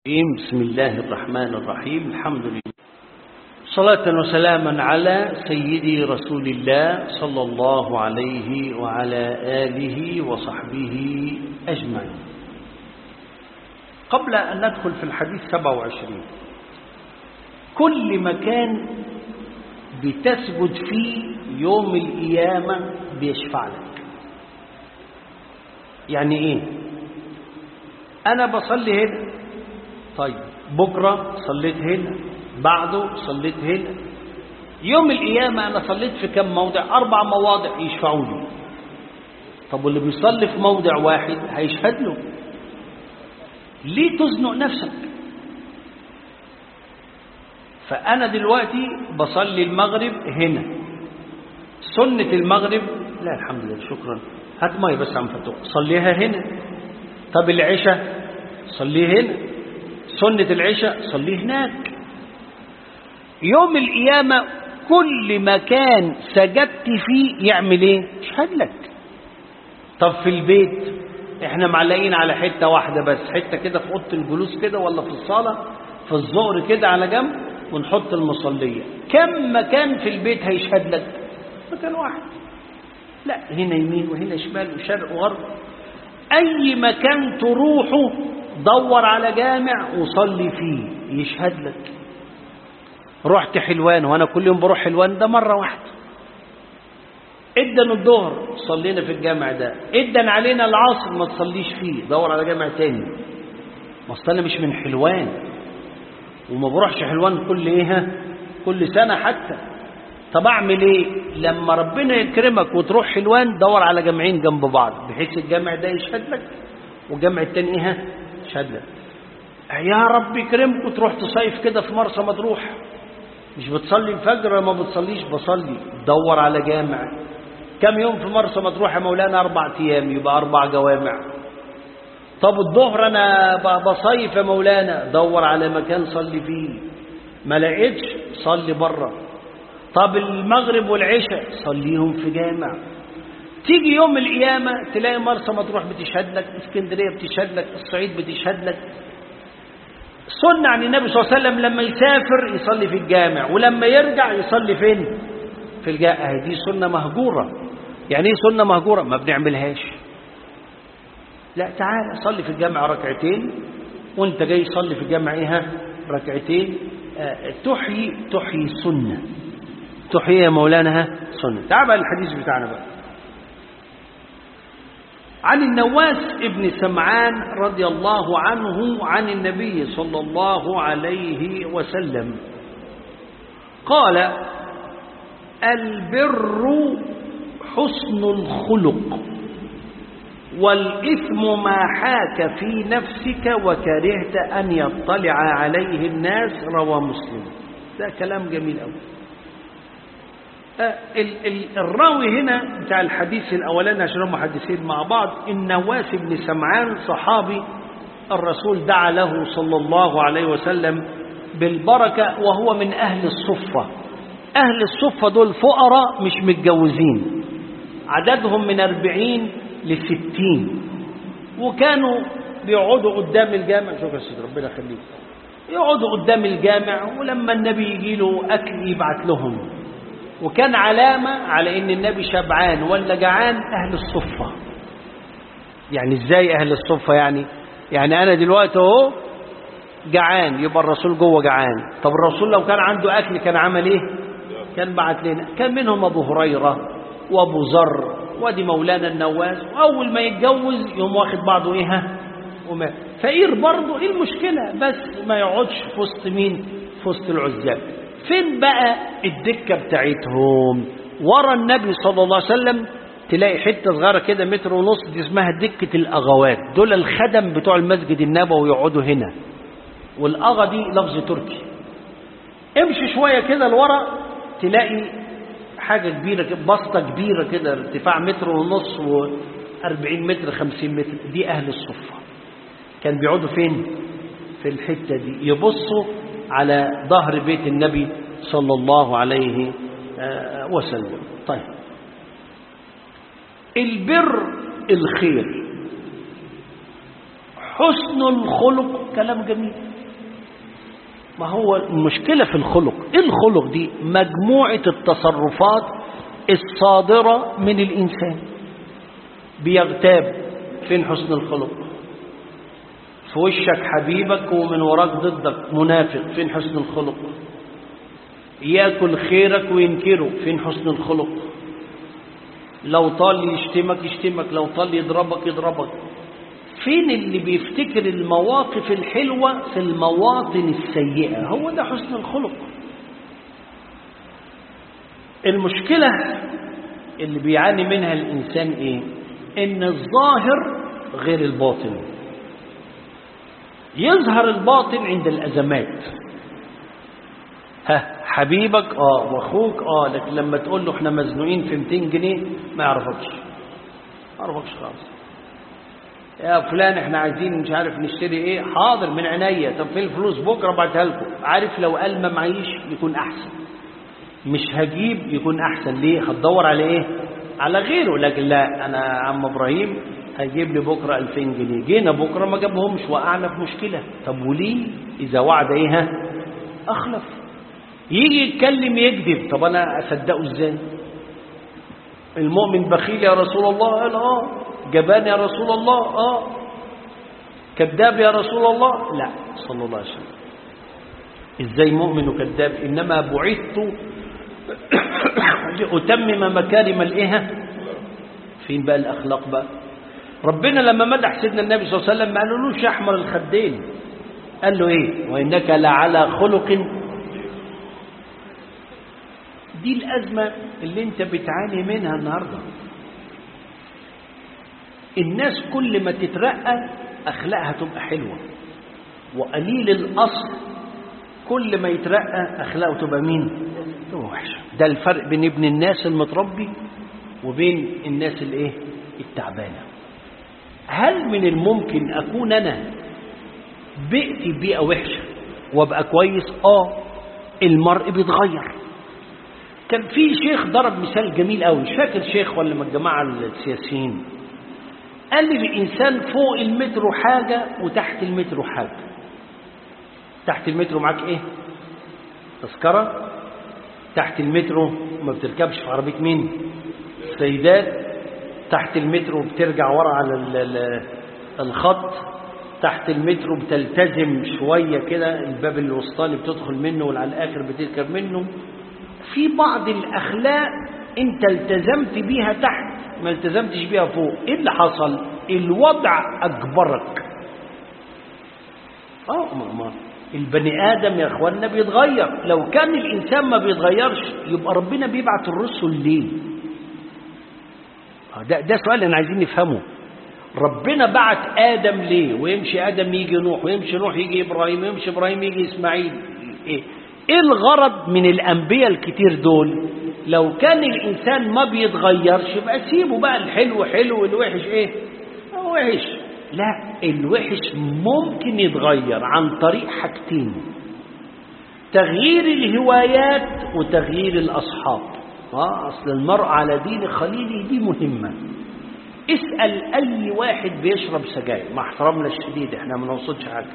بسم الله الرحمن الرحيم الحمد لله صلاة وسلاما على سيدي رسول الله صلى الله عليه وعلى آله وصحبه أجمعين قبل أن ندخل في الحديث 27 كل مكان بتسجد فيه يوم القيامة بيشفع لك يعني ايه انا بصلي هنا طيب بكرة صليت هنا بعده صليت هنا يوم القيامة أنا صليت في كم موضع أربع مواضع يشفعوا لي طب واللي بيصلي في موضع واحد هيشهد له ليه تزنق نفسك فأنا دلوقتي بصلي المغرب هنا سنة المغرب لا الحمد لله شكرا هات مية بس عم فتوح صليها هنا طب العشاء صليه هنا سنة العشاء صليه هناك يوم القيامة كل مكان سجدت فيه يعمل ايه يشهد لك طب في البيت احنا معلقين على حتة واحدة بس حتة كده في اوضه الجلوس كده ولا في الصالة في الظهر كده على جنب ونحط المصلية كم مكان في البيت هيشهد لك مكان واحد لا هنا يمين وهنا شمال وشرق وغرب اي مكان تروحه دور على جامع وصلي فيه يشهد لك رحت حلوان وانا كل يوم بروح حلوان ده مرة واحدة ادن الظهر صلينا في الجامع ده ادن علينا العصر ما تصليش فيه دور على جامع تاني ما اصل انا مش من حلوان وما بروحش حلوان كل ايه كل سنة حتى طب اعمل ايه لما ربنا يكرمك وتروح حلوان دور على جامعين جنب بعض بحيث الجامع ده يشهد لك والجامع التاني ايه يشهد لك يا رب يكرمك وتروح تصيف كده في مرسى مطروح مش بتصلي الفجر ما بتصليش بصلي دور على جامع كم يوم في مرسى مطروح يا مولانا اربع ايام يبقى اربع جوامع طب الظهر انا بصيف يا مولانا دور على مكان صلي فيه ما لقيتش صلي بره طب المغرب والعشاء صليهم في جامع تيجي يوم القيامة تلاقي مرسى مطروح بتشهد لك اسكندرية بتشهد لك الصعيد بتشهد لك سنة عن النبي صلى الله عليه وسلم لما يسافر يصلي في الجامع ولما يرجع يصلي فين في الجامع دي سنة مهجورة يعني ايه سنة مهجورة ما بنعملهاش لا تعال صلي في الجامع ركعتين وانت جاي صلي في الجامع ايه ركعتين اه تحيي تحيي سنة تحيي يا مولانا سنة تعال بقى الحديث بتاعنا بقى عن النواس ابن سمعان رضي الله عنه عن النبي صلى الله عليه وسلم قال البر حسن الخلق والإثم ما حاك في نفسك وكرهت أن يطلع عليه الناس روى مسلم ده كلام جميل أوي الراوي هنا بتاع الحديث الأولاني عشان هم حديثين مع بعض النواس بن سمعان صحابي الرسول دعا له صلى الله عليه وسلم بالبركة وهو من أهل الصفة أهل الصفة دول فقراء مش متجوزين عددهم من أربعين لستين وكانوا بيقعدوا قدام الجامع شوف يا سيدي ربنا يخليك يقعدوا قدام الجامع ولما النبي يجي له أكل يبعت لهم وكان علامة على ان النبي شبعان ولا جعان اهل الصفة يعني ازاي اهل الصفة يعني يعني انا دلوقتي اهو جعان يبقى الرسول جوه جعان طب الرسول لو كان عنده اكل كان عمل ايه كان بعت لنا كان منهم ابو هريرة وابو ذر وادي مولانا النواس واول ما يتجوز يقوم واخد بعضه ايه وما فقير برضه ايه المشكلة بس ما يقعدش في وسط مين في وسط العزاب فين بقى الدكة بتاعتهم ورا النبي صلى الله عليه وسلم تلاقي حتة صغيرة كده متر ونص دي اسمها دكة الأغوات دول الخدم بتوع المسجد النبوي يقعدوا هنا والأغا دي لفظ تركي امشي شوية كده لورا تلاقي حاجة كبيرة كده بسطة كبيرة كده ارتفاع متر ونص و40 متر 50 متر دي أهل الصفة كان بيقعدوا فين في الحتة دي يبصوا على ظهر بيت النبي صلى الله عليه وسلم طيب البر الخير حسن الخلق كلام جميل ما هو المشكلة في الخلق إيه الخلق دي مجموعة التصرفات الصادرة من الإنسان بيغتاب فين حسن الخلق في وشك حبيبك ومن وراك ضدك منافق فين حسن الخلق ياكل خيرك وينكره فين حسن الخلق لو طال يشتمك يشتمك لو طال يضربك يضربك فين اللي بيفتكر المواقف الحلوة في المواطن السيئة هو ده حسن الخلق المشكلة اللي بيعاني منها الإنسان إيه إن الظاهر غير الباطن يظهر الباطن عند الأزمات ها حبيبك اه واخوك اه لكن لما تقول له احنا مزنوقين في 200 جنيه ما يعرفكش ما يعرفكش خالص يا فلان احنا عايزين مش عارف نشتري ايه حاضر من عينيا طب فين الفلوس بكره ابعتها لكم عارف لو قال ما معيش يكون احسن مش هجيب يكون احسن ليه هتدور على ايه على غيره لكن لا انا عم ابراهيم هيجيب لي بكره 2000 جنيه جينا بكره ما جابهمش وقعنا في مشكله طب وليه اذا وعد ايه ها اخلف يجي يتكلم يكذب طب انا اصدقه ازاي المؤمن بخيل يا رسول الله قال اه جبان يا رسول الله اه كذاب يا رسول الله لا صلى الله عليه وسلم ازاي مؤمن وكذاب انما بعثت لاتمم مكارم الايه فين بقى الاخلاق بقى ربنا لما مدح سيدنا النبي صلى الله عليه وسلم ما قالولوش احمر الخدين قال له ايه وانك لعلى خلق دي الازمه اللي انت بتعاني منها النهارده الناس كل ما تترقى اخلاقها تبقى حلوه وقليل الاصل كل ما يترقى اخلاقه تبقى مين تبقى وحشه ده الفرق بين ابن الناس المتربي وبين الناس الايه التعبانه هل من الممكن اكون انا بيئتي بيئه وحشه وابقى كويس اه المرء بيتغير كان في شيخ ضرب مثال جميل قوي مش فاكر شيخ ولا من الجماعه السياسيين قال لي الانسان فوق المترو حاجه وتحت المترو حاجه تحت المترو معاك ايه تذكره تحت المترو ما بتركبش في عربيه مين السيدات تحت المترو بترجع ورا على الخط تحت المترو بتلتزم شويه كده الباب الوسطاني بتدخل منه واللي على الاخر بتركب منه في بعض الاخلاق انت التزمت بيها تحت ما التزمتش بيها فوق ايه اللي حصل الوضع اجبرك اه ما ما البني ادم يا اخوانا بيتغير لو كان الانسان ما بيتغيرش يبقى ربنا بيبعت الرسل ليه ده ده سؤال احنا عايزين نفهمه ربنا بعت ادم ليه ويمشي ادم يجي نوح ويمشي نوح يجي ابراهيم ويمشي ابراهيم يجي اسماعيل ايه ايه الغرض من الانبياء الكتير دول لو كان الانسان ما بيتغيرش يبقى سيبه بقى الحلو حلو والوحش ايه وحش لا الوحش ممكن يتغير عن طريق حاجتين تغيير الهوايات وتغيير الاصحاب اه اصل المرء على دين خليله دي مهمه اسال اي واحد بيشرب سجاير مع احترامنا الشديد احنا ما نقصدش حاجه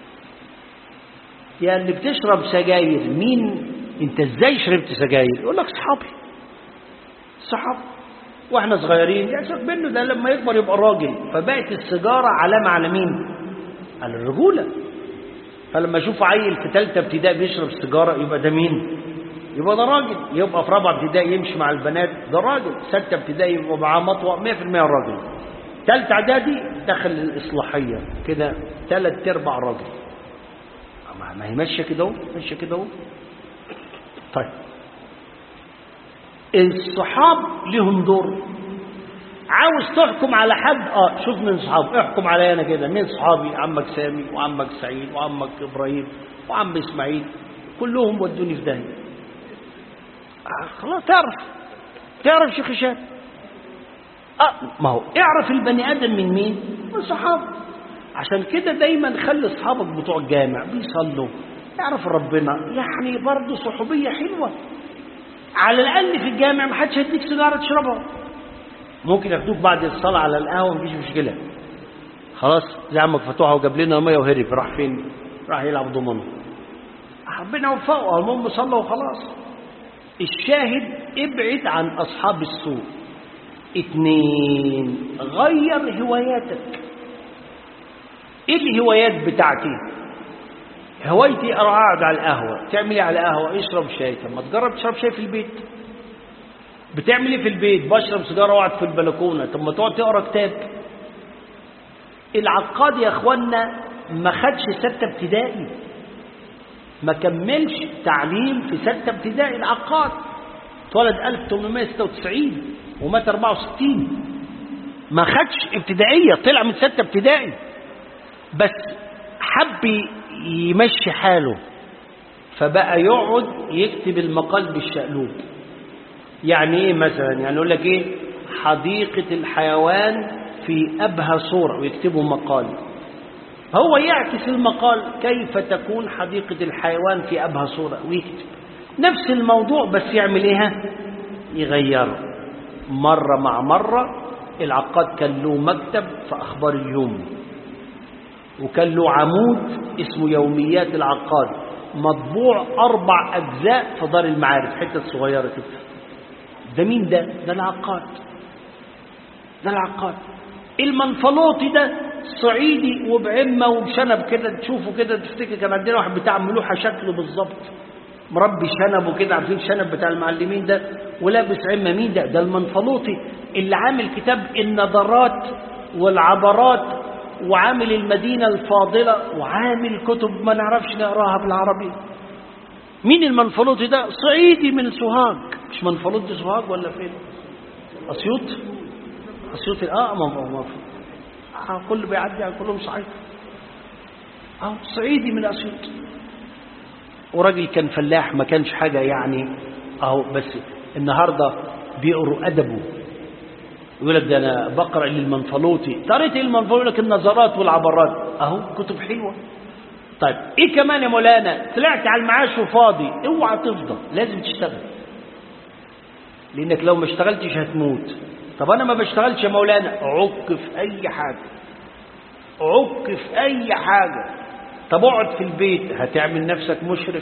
يا اللي بتشرب سجاير مين انت ازاي شربت سجاير يقول لك صحابي صحاب واحنا صغيرين يعشق منه ده لما يكبر يبقى راجل فبقت السيجاره علامه على مين على الرجوله فلما اشوف عيل في ثالثه ابتدائي بيشرب سيجاره يبقى ده مين يبقى ده راجل يبقى في رابعه ابتدائي يمشي مع البنات ده راجل سته ابتدائي يبقى معاه مطوه 100% راجل ثالثه اعدادي دخل الاصلاحيه كده ثلاث ارباع راجل ما هي ماشيه كده اهو ماشيه كده اهو طيب الصحاب لهم دور عاوز تحكم على حد اه شوف من صحاب احكم عليا انا كده مين صحابي عمك سامي وعمك سعيد وعمك ابراهيم وعم اسماعيل كلهم ودوني في داهيه آه خلاص تعرف تعرف شيخ هشام اه ما هو اعرف البني ادم من مين من صحابه عشان كده دايما خلي اصحابك بتوع الجامع بيصلوا يعرف ربنا يعني برضه صحوبيه حلوه على الاقل في الجامع ما حدش هيديك سيجاره تشربها ممكن ياخدوك بعد الصلاه على القهوه مفيش مشكله خلاص زي عمك فتوحه وجاب لنا ميه وهرب راح فين راح يلعب ضمنه ربنا يوفقه المهم صلى وخلاص الشاهد ابعد عن أصحاب السوء اتنين غير هواياتك ايه الهوايات بتاعتي هوايتي اقعد على القهوة تعمل ايه على القهوة اشرب شاي طب ما تجرب تشرب شاي في البيت بتعمل ايه في البيت بشرب سيجارة واقعد في البلكونة طب ما تقعد تقرا كتاب العقاد يا اخوانا ما خدش ستة ابتدائي ما كملش تعليم في ستة ابتدائي العقاد اتولد 1896 ومات 64 ما خدش ابتدائية طلع من ستة ابتدائي بس حب يمشي حاله فبقى يقعد يكتب المقال بالشقلوب يعني ايه مثلا يعني يقول لك ايه حديقة الحيوان في أبهى صورة ويكتبوا مقال هو يعكس المقال كيف تكون حديقة الحيوان في أبهى صورة ويكتب نفس الموضوع بس يعمل ايه يغيره مرة مع مرة العقاد كان له مكتب في أخبار اليوم وكان له عمود اسمه يوميات العقاد مطبوع أربع أجزاء في دار المعارف حتة صغيرة كده ده مين ده؟ ده العقاد ده العقاد المنفلوطي ده صعيدي وبعمة وبشنب كده تشوفه كده تفتكر كان عندنا واحد بتاع ملوحة شكله بالظبط مربي شنبه كده عارفين الشنب بتاع المعلمين ده ولابس عمة مين ده؟ ده المنفلوطي اللي عامل كتاب النظرات والعبرات وعامل المدينة الفاضلة وعامل كتب ما نعرفش نقراها بالعربي مين المنفلوطي ده صعيدي من سوهاج مش منفلوطي سوهاج ولا فين أسيوط أسيوط اه ما ما ما آه كل بيعدي على كلهم صعيد اه صعيدي من أسيوط وراجل كان فلاح ما كانش حاجة يعني اهو بس النهاردة بيقروا أدبه يقول لك ده انا بقرا للمنفلوطي قريت ايه المنفلوطي يقول لك النظرات والعبرات اهو كتب حلوه طيب ايه كمان يا مولانا طلعت على المعاش وفاضي اوعى تفضى لازم تشتغل لانك لو ما اشتغلتش هتموت طب انا ما بشتغلش يا مولانا عك في اي حاجه عك في اي حاجه طب اقعد في البيت هتعمل نفسك مشرف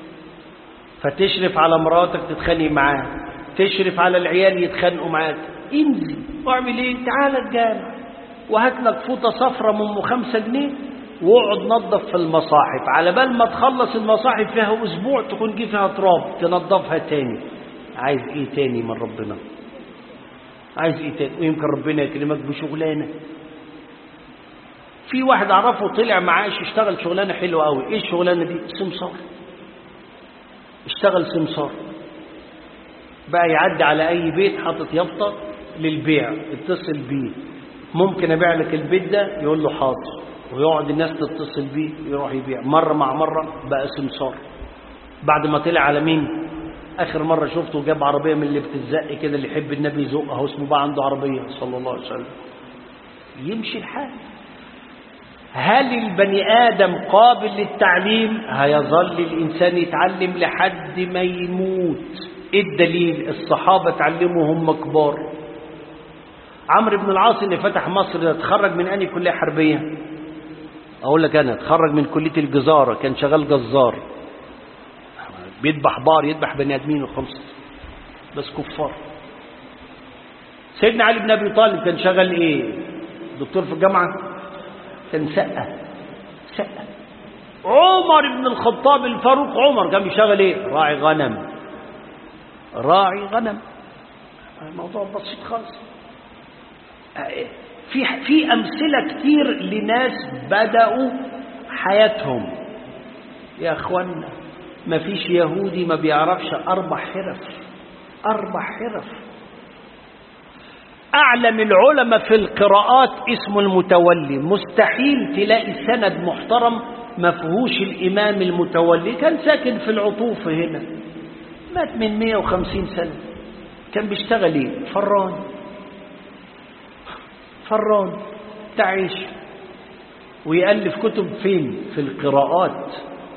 فتشرف على مراتك تتخانق معاها تشرف على العيال يتخانقوا معاك انزل واعمل ايه تعالى الجامع وهات لك فوطه صفرة من ام خمسة جنيه واقعد نظف في المصاحف على بال ما تخلص المصاحف فيها اسبوع تكون جه فيها تراب تنظفها تاني عايز ايه تاني من ربنا عايز ايه تاني ويمكن ربنا يكرمك بشغلانه في واحد اعرفه طلع معاش اشتغل شغلانه حلوه قوي ايه الشغلانه دي سمسار اشتغل سمسار بقى يعدي على اي بيت حاطط يافطه للبيع اتصل بيه ممكن ابيع لك البيت ده يقول له حاضر ويقعد الناس تتصل بيه يروح يبيع مره مع مره بقى سمسار بعد ما طلع على مين اخر مره شفته جاب عربيه من اللي بتزق كده اللي يحب النبي يزق اهو اسمه بقى عنده عربيه صلى الله عليه وسلم يمشي الحال هل البني آدم قابل للتعليم هيظل الإنسان يتعلم لحد ما يموت ايه الدليل الصحابة اتعلموا هم كبار عمرو بن العاص اللي فتح مصر ده اتخرج من أنهي كلية حربية أقول لك أنا اتخرج من كلية الجزارة كان شغال جزار بيذبح بار يذبح بني آدمين وخمسة بس كفار سيدنا علي بن أبي طالب كان شغال إيه دكتور في الجامعة كان سقة سقة عمر بن الخطاب الفاروق عمر كان بيشتغل ايه راعي غنم راعي غنم الموضوع بسيط خالص في في امثله كتير لناس بداوا حياتهم يا اخوانا ما فيش يهودي ما بيعرفش اربع حرف اربع حرف اعلم العلماء في القراءات اسمه المتولي مستحيل تلاقي سند محترم ما فيهوش الامام المتولي كان ساكن في العطوف هنا مات من 150 سنة كان بيشتغل ايه فران فران تعيش ويألف كتب فين في القراءات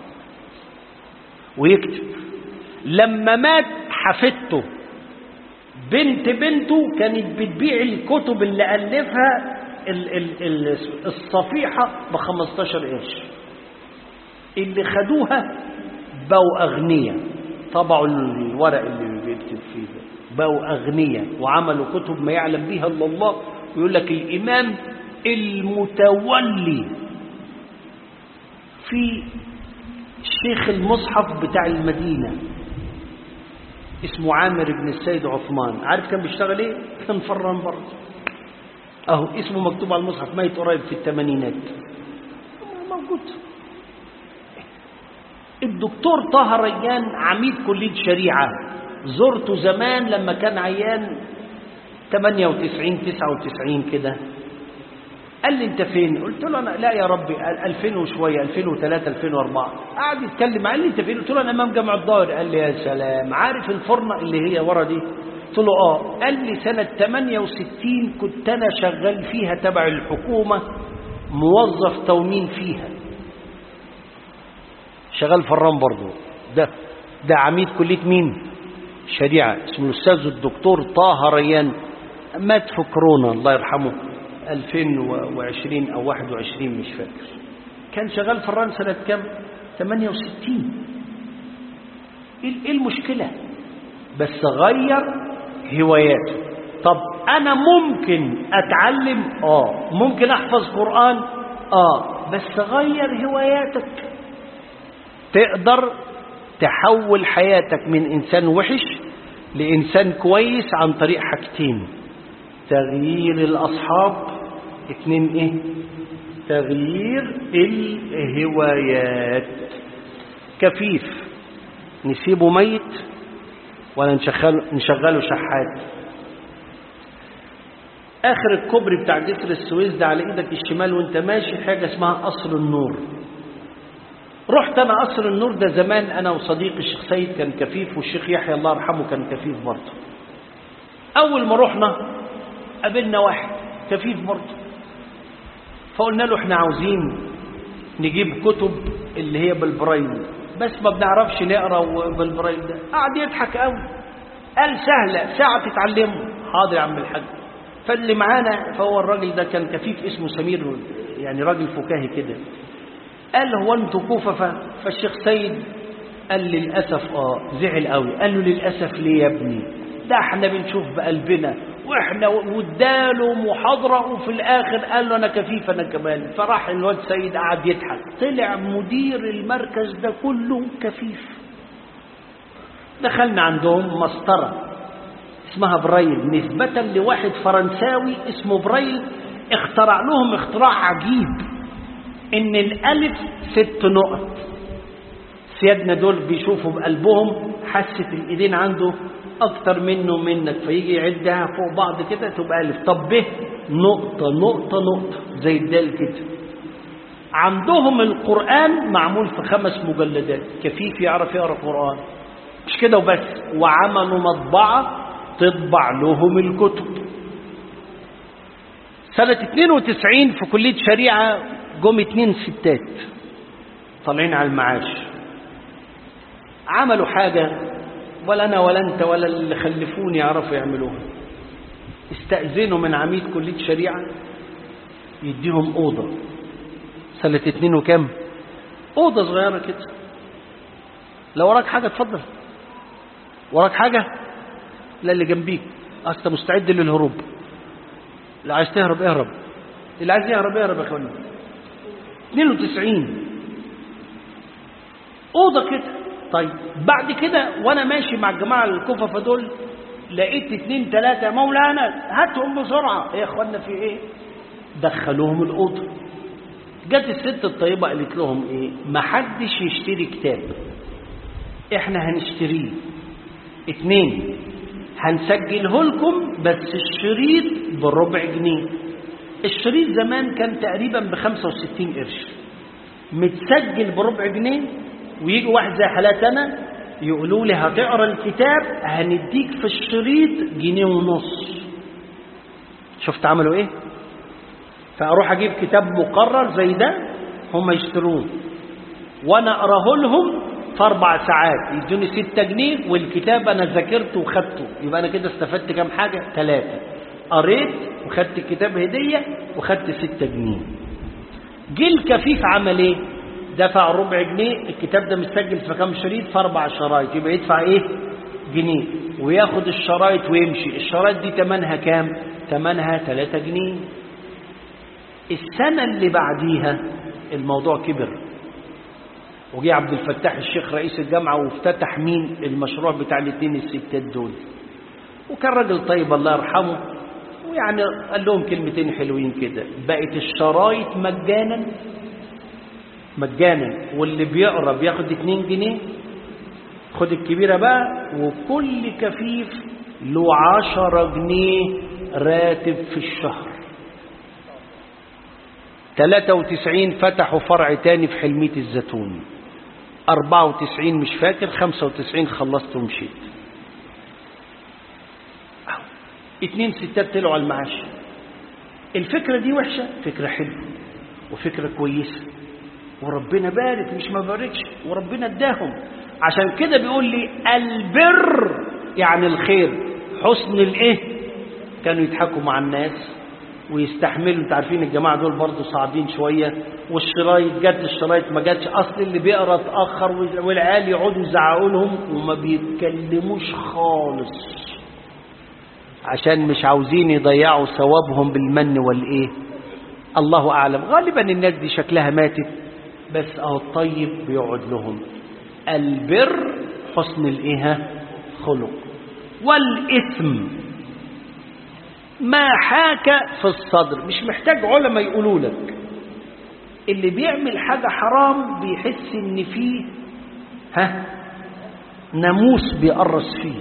ويكتب لما مات حفدته بنت بنته كانت بتبيع الكتب اللي ألفها ال ال ال الصفيحة ب 15 قرش اللي خدوها بقوا أغنياء طبعوا الورق اللي بيكتب فيه ده بقوا أغنياء وعملوا كتب ما يعلم بها إلا الله ويقول لك الإمام المتولي في شيخ المصحف بتاع المدينة اسمه عامر بن السيد عثمان عارف كان بيشتغل ايه كان فران برضه اهو اسمه مكتوب على المصحف ميت قريب في الثمانينات موجود الدكتور طه ريان عميد كلية شريعة زرته زمان لما كان عيان 98 99 كده قال لي انت فين قلت له انا لا يا ربي 2000 وشويه 2003 2004 قعد يتكلم قال لي انت فين قلت له انا امام جامع الظاهر قال لي يا سلام عارف الفرنه اللي هي ورا دي قلت له اه قال لي سنه 68 كنت انا شغال فيها تبع الحكومه موظف تونين فيها شغال فران برضه ده ده عميد كليه مين شريعه اسمه الاستاذ الدكتور طه ريان مات في كورونا الله يرحمه 2020 أو 21 مش فاكر كان شغال فران سنة كام 68 ايه المشكلة بس غير هواياته طب أنا ممكن أتعلم آه ممكن أحفظ قرآن آه بس غير هواياتك تقدر تحول حياتك من إنسان وحش لإنسان كويس عن طريق حاجتين تغيير الأصحاب اتنين ايه تغيير الهوايات كفيف نسيبه ميت ولا نشغله, نشغله شحات اخر الكوبري بتاع جسر السويس ده على ايدك الشمال وانت ماشي حاجة اسمها قصر النور رحت انا قصر النور ده زمان انا وصديقي الشيخ سيد كان كفيف والشيخ يحيى الله يرحمه كان كفيف برضه اول ما رحنا قابلنا واحد كفيف برضه فقلنا له احنا عاوزين نجيب كتب اللي هي بالبرايل بس ما بنعرفش نقرا بالبرايل ده قعد يضحك قوي قال سهله ساعه تتعلمه حاضر يا عم الحاج فاللي معانا فهو الراجل ده كان كفيف اسمه سمير يعني راجل فكاهي كده قال هو انتوا كوفه فالشيخ سيد قال للاسف اه زعل قوي قال له للاسف ليه يا ابني ده احنا بنشوف بقلبنا واحنا واداله محاضرة وفي الاخر قال له انا كفيف انا كمان فراح الواد سيد قعد يضحك طلع مدير المركز ده كله كفيف دخلنا عندهم مسطرة اسمها برايل نسبة لواحد فرنساوي اسمه برايل اخترع لهم اختراع عجيب ان الالف ست نقط سيادنا دول بيشوفوا بقلبهم حاسة الايدين عنده اكتر منه ومنك فيجي يعدها فوق بعض كده تبقى الف طب ب نقطة نقطة نقطة زي الدال كده عندهم القرآن معمول في خمس مجلدات كفيف يعرف يقرأ قرآن مش كده وبس وعملوا مطبعة تطبع لهم الكتب سنة 92 في كلية شريعة جم اتنين ستات طالعين على المعاش عملوا حاجة ولا أنا ولا أنت ولا اللي خلفوني يعرفوا يعملوها استأذنوا من عميد كلية شريعة يديهم أوضة سنة اتنين وكام أوضة صغيرة كده لو وراك حاجة اتفضل وراك حاجة لا اللي جنبيك أنت مستعد للهروب اللي عايز تهرب اهرب اللي عايز يهرب اهرب يا اخوانا 92 أوضة كده طيب بعد كده وانا ماشي مع الجماعه الكففه دول لقيت اتنين تلاته مولانا هاتهم بسرعه يا اخوانا في ايه دخلوهم الاوضه جت الست الطيبه قالت لهم ايه ما حدش يشتري كتاب احنا هنشتريه اتنين هنسجله لكم بس الشريط بربع جنيه الشريط زمان كان تقريبا ب 65 قرش متسجل بربع جنيه ويجي واحد زي حالات انا يقولوا لي هتقرا الكتاب هنديك في الشريط جنيه ونص شفت عملوا ايه فاروح اجيب كتاب مقرر زي ده هم يشتروه وانا اقراه لهم في اربع ساعات يدوني ستة جنيه والكتاب انا ذاكرته وخدته يبقى انا كده استفدت كام حاجه ثلاثه قريت وخدت الكتاب هديه وخدت ستة جنيه جه الكفيف عمل ايه دفع ربع جنيه الكتاب ده متسجل في كام شريط في اربع شرايط يبقى يدفع ايه جنيه وياخد الشرايط ويمشي الشرايط دي تمنها كام تمنها 3 جنيه السنة اللي بعديها الموضوع كبر وجي عبد الفتاح الشيخ رئيس الجامعة وافتتح مين المشروع بتاع الاثنين الستات دول وكان راجل طيب الله يرحمه ويعني قال لهم كلمتين حلوين كده بقت الشرايط مجانا مجانا واللي بيقرا بياخد 2 جنيه خد الكبيرة بقى وكل كفيف له 10 جنيه راتب في الشهر 93 فتحوا فرع تاني في حلمية الزيتون 94 مش فاكر 95 خلصت ومشيت اتنين ستات طلعوا على المعاش الفكرة دي وحشة فكرة حلوة وفكرة كويسة وربنا بارك مش ما باركش وربنا اداهم عشان كده بيقول لي البر يعني الخير حسن الايه كانوا يضحكوا مع الناس ويستحملوا انت عارفين الجماعه دول برضه صعبين شويه والشرايط جت الشرايط ما جاتش اصل اللي بيقرا اتاخر والعيال يقعدوا يزعقوا لهم وما بيتكلموش خالص عشان مش عاوزين يضيعوا ثوابهم بالمن والايه الله اعلم غالبا الناس دي شكلها ماتت بس اهو الطيب بيقعد لهم البر حسن الايه خلق والاثم ما حاك في الصدر مش محتاج علماء يقولوا لك اللي بيعمل حاجة حرام بيحس ان فيه ها ناموس بيقرص فيه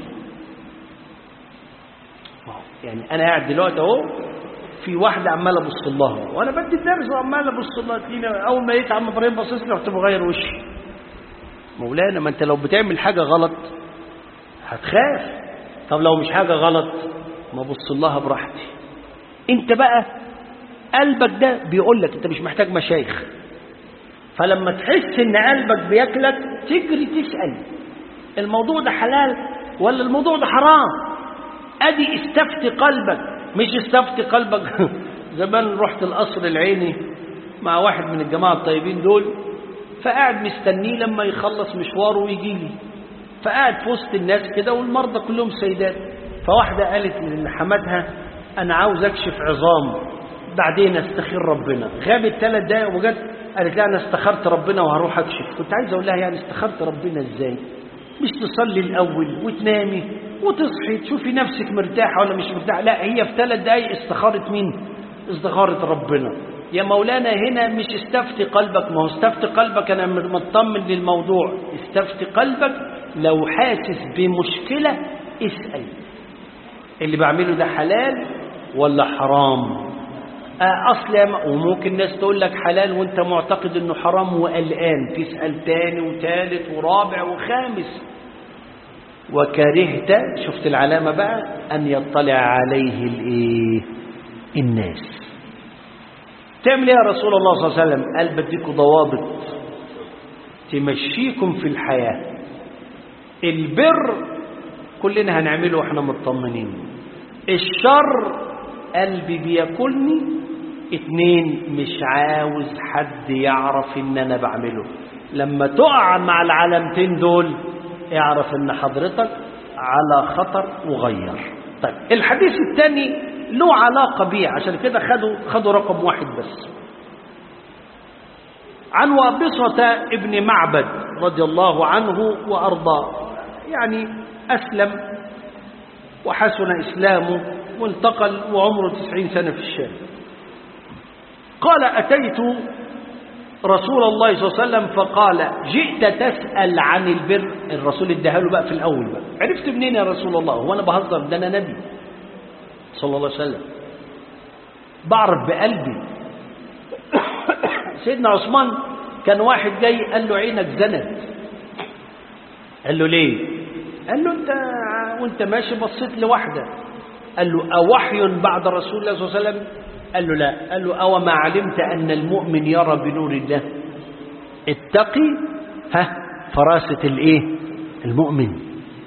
يعني انا قاعد دلوقتي اهو في واحده عماله ابص لها وانا بدي الدرس وعمال ابص لها تلاقيني اول ما لقيت عم ابراهيم باصص لي رحت بغير وشي مولانا ما انت لو بتعمل حاجه غلط هتخاف طب لو مش حاجه غلط ما ابص لها براحتي انت بقى قلبك ده بيقول لك انت مش محتاج مشايخ فلما تحس ان قلبك بياكلك تجري تسال الموضوع ده حلال ولا الموضوع ده حرام ادي استفتي قلبك مش استفتي قلبك زمان رحت القصر العيني مع واحد من الجماعه الطيبين دول فقاعد مستنيه لما يخلص مشواره ويجي لي فقاعد في وسط الناس كده والمرضى كلهم سيدات فواحده قالت لحماتها انا عاوز اكشف عظام بعدين استخير ربنا غابت ثلاث دقايق وجت قالت لها انا استخرت ربنا وهروح اكشف كنت عايز اقول لها يعني استخرت ربنا ازاي مش تصلي الاول وتنامي وتصحي تشوفي نفسك مرتاحه ولا مش مرتاحه لا هي في ثلاث دقايق استخارت مين استخارت ربنا يا مولانا هنا مش استفتي قلبك ما هو استفتي قلبك انا مطمن للموضوع استفتي قلبك لو حاسس بمشكله اسال اللي بعمله ده حلال ولا حرام اصل وممكن ناس تقول لك حلال وانت معتقد انه حرام وقلقان تسال تاني وتالت ورابع وخامس وكرهت شفت العلامه بقى ان يطلع عليه الايه الناس تعمل ايه يا رسول الله صلى الله عليه وسلم قال بديكوا ضوابط تمشيكم في الحياه البر كلنا هنعمله واحنا مطمنين الشر قلبي بياكلني اتنين مش عاوز حد يعرف ان انا بعمله لما تقع مع العلامتين دول اعرف ان حضرتك على خطر وغير طيب الحديث الثاني له علاقة بيه عشان كده خدوا خدوا رقم واحد بس عن وابصة ابن معبد رضي الله عنه وأرضاه يعني أسلم وحسن إسلامه وانتقل وعمره تسعين سنة في الشام قال أتيت رسول الله صلى الله عليه وسلم فقال جئت تسأل عن البر الرسول اداها بقى في الأول بقى عرفت منين يا رسول الله هو أنا بهزر ده أنا نبي صلى الله عليه وسلم بعرف بقلبي سيدنا عثمان كان واحد جاي قال له عينك زنت قال له ليه قال له انت وانت ماشي بصيت لواحده قال له أوحي بعد رسول الله صلى الله عليه وسلم قال له لا قال له أو ما علمت أن المؤمن يرى بنور الله اتقي ها فراسة الايه المؤمن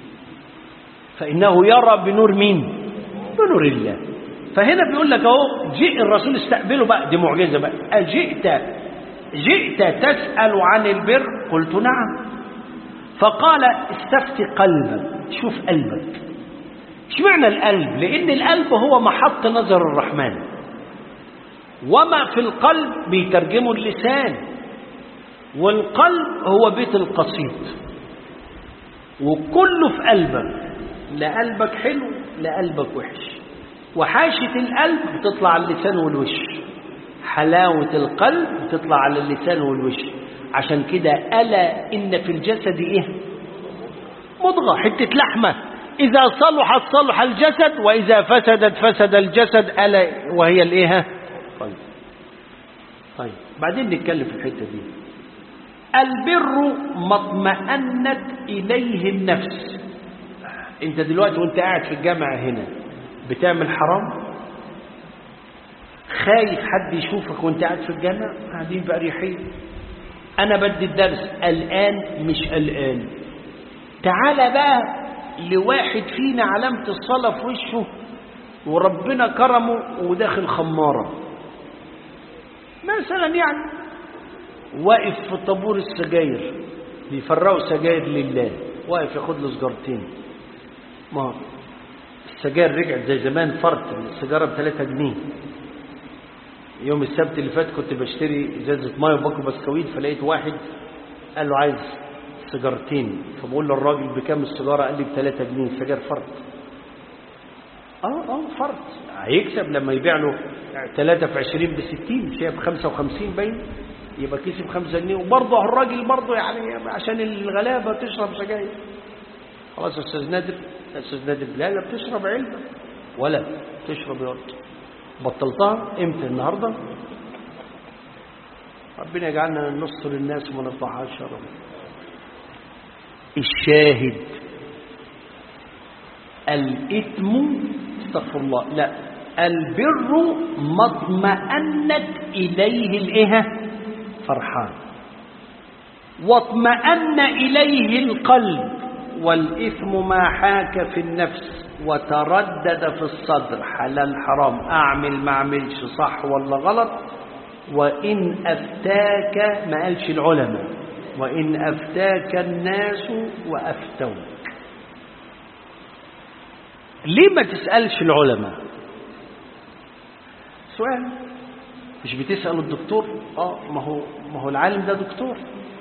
فإنه يرى بنور مين بنور الله فهنا بيقول لك اهو جئ الرسول استقبله بقى دي معجزة بقى أجئت جئت تسأل عن البر قلت نعم فقال استفت قلبك شوف قلبك ايش معنى القلب لان القلب هو محط نظر الرحمن وما في القلب بيترجمه اللسان والقلب هو بيت القصيد وكله في قلبك لا قلبك حلو لا قلبك وحش وحاشة القلب بتطلع على اللسان والوش حلاوة القلب بتطلع على اللسان والوش عشان كده ألا إن في الجسد إيه مضغة حتة لحمة إذا صلحت صلح الجسد وإذا فسدت فسد الجسد ألا وهي الإيه طيب طيب بعدين نتكلم في الحتة دي البر ما اطمأنت إليه النفس أنت دلوقتي وأنت قاعد في الجامعة هنا بتعمل حرام خايف حد يشوفك وأنت قاعد في الجامعة قاعدين بأريحية أنا بدي الدرس الآن مش الآن تعالى بقى لواحد فينا علامة الصلاة في وشه وربنا كرمه وداخل خمارة مثلا يعني واقف في طابور السجاير بيفرقوا سجاير لله واقف ياخد له سجارتين ما السجاير رجعت زي زمان فرط السيجاره ب 3 جنيه يوم السبت اللي فات كنت بشتري ازازه ميه وباكل بسكويت فلقيت واحد قال له عايز سيجارتين فبقول له الراجل بكام السيجاره قال لي ب 3 جنيه السجاير فرط اه اه فرط هيكسب لما يبيع له 3 في 20 ب 60 مش هي ب 55 باين يبقى كسب 5 جنيه وبرضه الراجل برضه يعني عشان الغلابه تشرب سجاير خلاص يا استاذ نادر يا استاذ نادر لا لا بتشرب علبه ولا تشرب يرد بطلتها امتى النهارده ربنا يجعلنا نص للناس وما نطلعهاش شرا الشاهد الإثم استغفر الله لا البر ما اطمأنت إليه الإيه فرحان واطمأن إليه القلب والإثم ما حاك في النفس وتردد في الصدر حلال حرام أعمل ما أعملش صح ولا غلط وإن أفتاك ما قالش العلماء وإن أفتاك الناس وأفتوك ليه ما تسألش العلماء سؤال مش بتسأل الدكتور اه ما هو ما هو العالم ده دكتور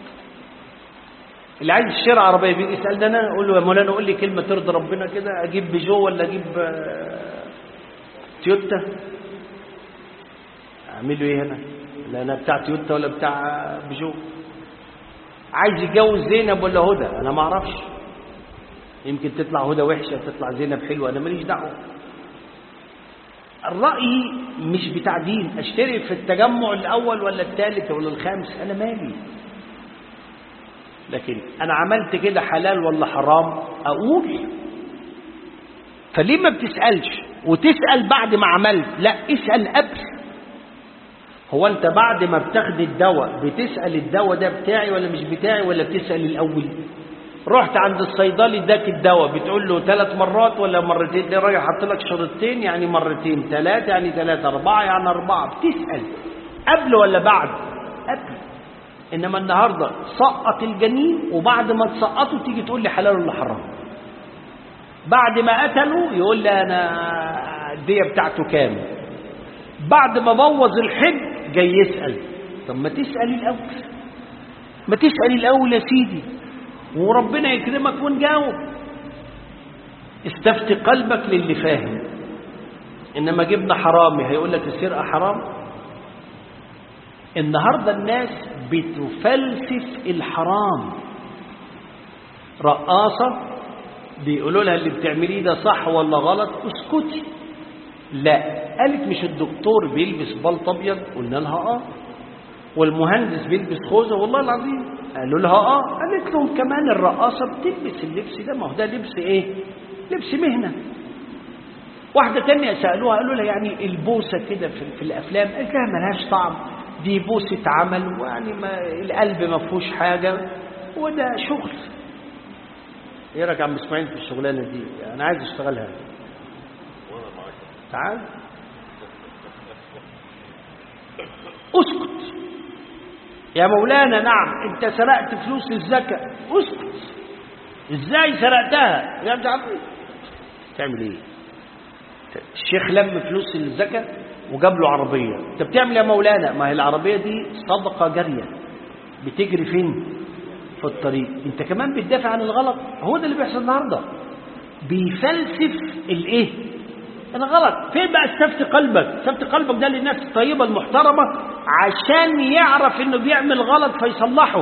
اللي عايز يشتري عربيه بيجي يسال ده انا اقول له يا مولانا قول لي كلمه ترضي ربنا كده اجيب بيجو ولا اجيب تويوتا اعمل له ايه هنا لا انا بتاع تويوتا ولا بتاع بيجو عايز يتجوز زينب ولا هدى انا ما اعرفش يمكن تطلع هدى وحشه تطلع زينب حلوه انا ماليش دعوه الرأي مش بتاع دين اشتري في التجمع الاول ولا الثالث ولا الخامس انا مالي لكن انا عملت كده حلال ولا حرام اقول فليه ما بتسالش وتسال بعد ما عملت لا اسال قبل هو انت بعد ما بتاخد الدواء بتسال الدواء ده بتاعي ولا مش بتاعي ولا بتسال الاول رحت عند الصيدلي اداك الدواء بتقول له ثلاث مرات ولا مرتين ده راجل حط لك شريطتين يعني مرتين ثلاثه يعني ثلاثه اربعه يعني اربعه بتسال قبل ولا بعد قبل انما النهارده سقط الجنين وبعد ما تسقطه تيجي تقول لي حلال ولا حرام بعد ما قتله يقول لي انا الديه بتاعته كام بعد ما بوظ الحج جاي يسال طب ما تسال الاول ما تسال الاول يا سيدي وربنا يكرمك ونجاوب استفتي قلبك للي فاهم انما جبنا حرامي هيقول لك السرقه حرام النهارده الناس بتفلسف الحرام رقاصة بيقولوا لها اللي بتعمليه ده صح ولا غلط اسكتي لا قالت مش الدكتور بيلبس بلط ابيض قلنا لها اه والمهندس بيلبس خوذه والله العظيم قالوا لها اه قالت لهم كمان الرقاصه بتلبس اللبس ده ما هو ده لبس ايه لبس مهنه واحده تانية سالوها قالوا لها يعني البوسه كده في, في الافلام قالت لها ملهاش طعم دي بوسة عمل ويعني ما القلب ما فيهوش حاجة وده شغل ايه رايك يا عم اسماعيل في الشغلانة دي انا عايز اشتغلها تعال اسكت يا مولانا نعم انت سرقت فلوس الزكاة اسكت ازاي سرقتها يا ابن تعمل ايه الشيخ لم فلوس الزكاة وجاب له عربية انت بتعمل يا مولانا ما هي العربية دي صدقة جارية بتجري فين في الطريق انت كمان بتدافع عن الغلط هو ده اللي بيحصل النهارده بيفلسف الايه الغلط فين بقى استفت قلبك استفت قلبك ده للناس الطيبة المحترمة عشان يعرف انه بيعمل غلط فيصلحه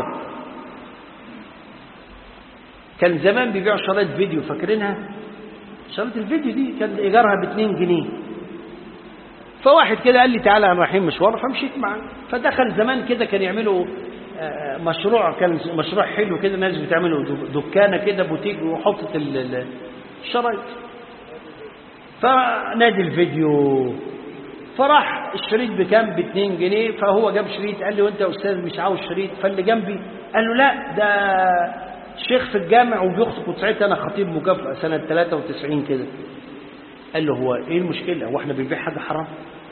كان زمان بيبيعوا شرايط فيديو فاكرينها شرايط الفيديو دي كان ايجارها ب 2 جنيه فواحد كده قال لي تعالى انا رايحين مشوار فمشيت معاه فدخل زمان كده كان يعملوا مشروع كان مشروع حلو كده ناس بتعملوا دكانه كده بوتيك وحطت الشرايط فنادي الفيديو فراح الشريط بكام ب 2 جنيه فهو جاب شريط قال لي وانت يا استاذ مش عاوز شريط فاللي جنبي قال له لا ده شيخ في الجامع وبيخطب وساعتها انا خطيب مكافأة سنة 93 كده قال له هو ايه المشكلة هو احنا بنبيع حاجة حرام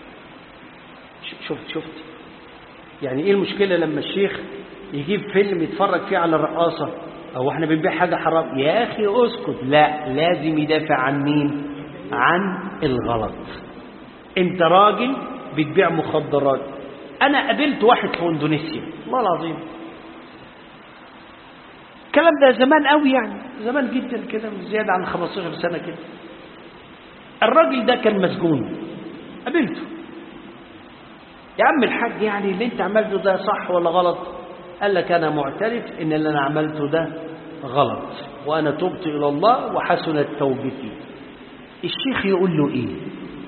شفت شفت يعني ايه المشكلة لما الشيخ يجيب فيلم يتفرج فيه على الرقاصة او احنا بنبيع حاجة حرام يا اخي اسكت لا لازم يدافع عن مين عن الغلط انت راجل بتبيع مخدرات انا قابلت واحد في اندونيسيا والله العظيم الكلام ده زمان قوي يعني زمان جدا كده زيادة عن 15 سنة كده الراجل ده كان مسجون قابلته يا عم الحاج يعني اللي انت عملته ده صح ولا غلط قال لك انا معترف ان اللي انا عملته ده غلط وانا تبت الى الله وحسنت توبتي الشيخ يقول له ايه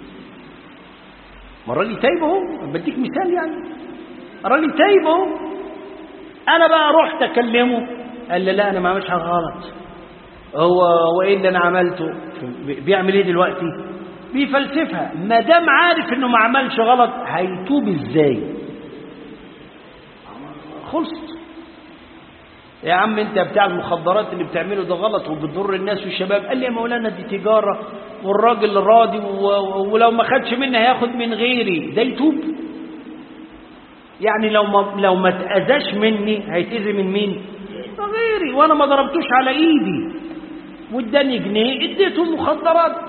ما الراجل تايب اهو بديك مثال يعني الراجل تايب اهو انا بقى رحت اكلمه قال لي لا انا ما عملتش حاجه غلط هو وايه اللي انا عملته بيعمل ايه دلوقتي بيفلسفها ما دام عارف انه ما عملش غلط هيتوب ازاي خلصت يا عم انت بتاع المخدرات اللي بتعمله ده غلط وبتضر الناس والشباب قال لي يا مولانا دي تجاره والراجل راضي ولو ما خدش مني هياخد من غيري ده يتوب يعني لو ما لو ما اتاذاش مني هيتاذي من مين غيري وانا ما ضربتوش على ايدي واداني جنيه اديته مخدرات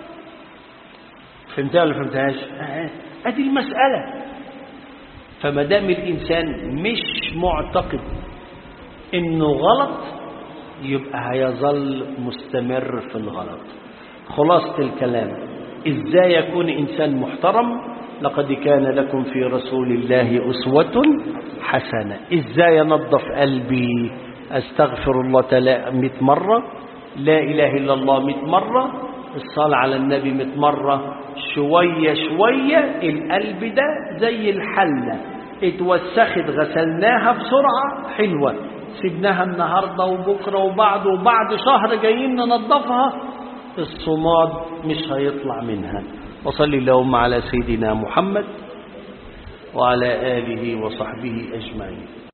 فهمتها ولا فهمتهاش ادي المساله فما دام الانسان مش معتقد انه غلط يبقى هيظل مستمر في الغلط خلاصة الكلام ازاي يكون انسان محترم لقد كان لكم في رسول الله أسوة حسنة ازاي انظف قلبي استغفر الله تعالى 100 مرة لا اله الا الله 100 مرة الصلاة على النبي 100 مرة شوية شوية القلب ده زي الحلة اتوسخت غسلناها بسرعة حلوة سيبناها النهاردة وبكرة وبعده وبعد شهر جايين ننظفها الصماد مش هيطلع منها وصل اللهم على سيدنا محمد وعلى آله وصحبه أجمعين